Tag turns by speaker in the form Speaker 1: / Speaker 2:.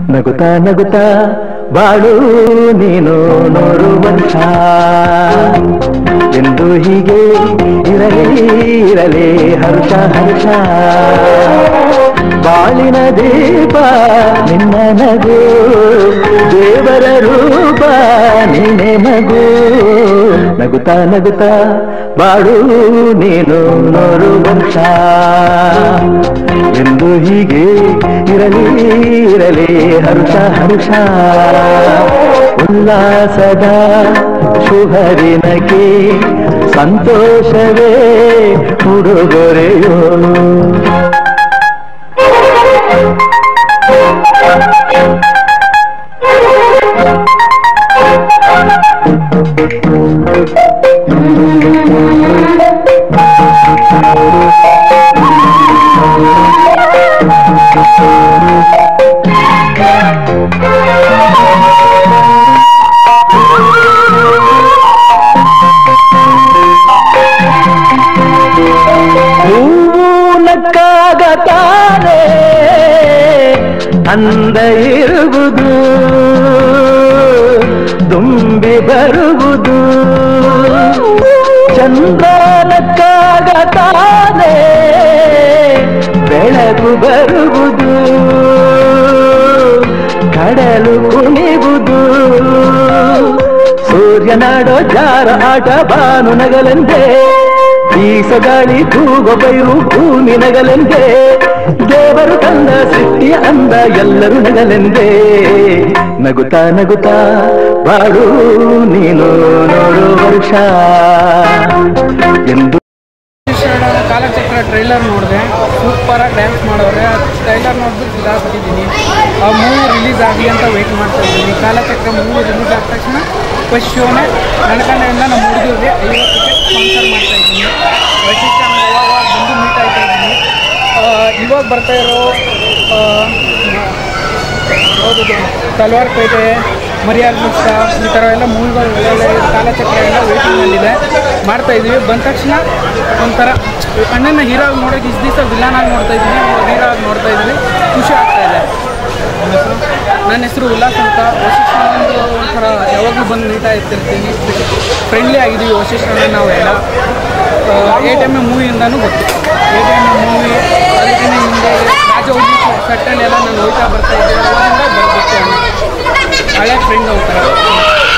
Speaker 1: ನಗುತ್ತಾ ನಗುತ್ತಾ ಬಾಳು ನೀನು ನೂರು ವರ್ಷ ಎಂದು ಹೀಗೆ ಇರಲಿ ಇರಲಿ ಹರ್ಷ ಹರ್ಷ ಬಾಳಿನ ದೀಪ ನಿನ್ನ ನಗು ದೇವರ ರೂಪ ನಿನ್ನೆ ಮಗು ನಗುತ್ತಾ ನಗುತ್ತಾ ಬಾಳು ನೀನು ನೂರು ವರ್ಷ ಎಂದು ಹೀಗೆ ಇರಲಿ ಇರಲಿ ಹರ್ಷ ಹರ್ಷ ಉಲ್ಲಾಸದ ಶುಭರಿನಕ್ಕೆ ಸಂತೋಷವೇ ಉಡುಗೊರೆಯೋ ಹೂವು ನಕ್ಕಾಗ ತಾನೇ ಅಂದ ಇರುವುದು ತುಂಬಿ ಬರುವುದು ಚಂದನಕ್ಕಾಗ ತಾನೇ ಬೆಳಕು ಬರುವುದು ಕಡಲು ಕುಣಿವುದು ಸೂರ್ಯನಾಡೋ ಜಾರ ಆಟ ಬಾನು ನಗಲೆಂದೇ ಬೀಸಗಾಳಿ ತೂಗೋ ಬೈರು ಭೂಮಿ ನಗಲೆಂದೇ ದೇವರು ಕಂದ ಸೃಷ್ಟಿಯ ಅಂದ ಎಲ್ಲರೂ ನಗಲೆಂದೇ ನಗುತ್ತಾ ನಗುತ್ತಾ ಬಾಳು ನೀನು ನೋಡು ವರ್ಷ ಎಂದು
Speaker 2: ಶರಣ ಕಾಲಚಕ್ರ ಟ್ರೈಲರ್ ನೋಡಿದೆ ಸೂಪರಾಗಿ ಡ್ಯಾನ್ಸ್ ಮಾಡೋರೆ ಟ್ರೈಲರ್ ನೋಡ್ಬಿಟ್ಟು ಇದಾಗ್ಬಿಟ್ಟಿದ್ದೀನಿ ಆ ಮೂವಿ ರಿಲೀಸ್ ಆಗಲಿ ಅಂತ ವೆಯ್ಟ್ ಮಾಡ್ತಾ ಇದ್ದೀನಿ ಕಾಲಚಕ್ರ ಮೂವಿ ರಿಲೀಸ್ ಆದ ತಕ್ಷಣ ಫಸ್ಟ್ ಶೋನೇ ನನ್ನ ಕಡೆಯಿಂದ ನಮ್ಮ ಹುಡುಗರಿಗೆ ಐವತ್ತು ಟಿಕೆಟ್ ಸ್ಪಾನ್ಸರ್ ಮಾಡ್ತಾ ಇದ್ದೀನಿ ವೈಶಿಷ್ಟ್ಯ ಅವಾಗ ಬಂದು ಮೀಟ್ ಆಗ್ತಾ ಇದ್ದೀನಿ ಆ, ಇವಾಗ ಬರ್ತಾ ಇರೋ ಆ, ಹೌದು ತಲ್ವಾರ್ ಪೇಟೆ ಮರಿಯಾಲ್ ಮುಕ್ತ ಈ ಥರ ಎಲ್ಲ ಮೂವಿಗಳು ಒಳ್ಳೊಳ್ಳೆ ಕಾಲಚಕ್ರ ಎಲ್ಲ ವೇಟಿಂಗಲ್ಲಿದೆ ಮಾಡ್ತಾ ಇದೀವಿ ಬಂದ ತಕ್ಷಣ ಒಂಥರ ಅಣ್ಣನ ಹೀರೋ ಆಗಿ ನೋಡೋಕೆ ಇಷ್ಟು ದಿವಸ ವಿಲನ್ ಆಗಿ ನೋಡ್ತಾ ಇದ್ದೀನಿ ಹೀರೋ ಆಗಿ ನೋಡ್ತಾ ಇದ್ದೀನಿ ಖುಷಿ ಆಗ್ತಾ ಇದೆ ನನ್ನ ಹೆಸರು ನನ್ನ ಹೆಸರು ಉಲ್ಲಾಸ್ ಅಂತ ವಶಿಷ್ಠ ಒಂದು ಒಂಥರ ಯಾವಾಗಲೂ ಬಂದು ಮೀಟ್ ಆಗ್ತಿರ್ತೀನಿ ಫ್ರೆಂಡ್ಲಿ ಆಗಿದ್ದೀವಿ ವಶಿಷ್ಠ ನಾವು ಎಲ್ಲ ಎ ಟಿ ಎಮ್ ಎ ಮೂವಿಯಿಂದನೂ ಗೊತ್ತು A T M A movie ಅದಕ್ಕಿಂತ ಹಿಂದೆ ರಾಜ ಹುಡುಗಿ ಸೆಟ್ಟಲ್ಲಿ ಎಲ್ಲ ನಾನು ಹೋಗ್ತಾ ಬರ್ತಾ ಇದ್ದೆ ಅವಾಗಿಂದ ಬರ್ಬೇಕು ಹಳೆ ಫ್ರೆಂಡ್ ಒಂಥರ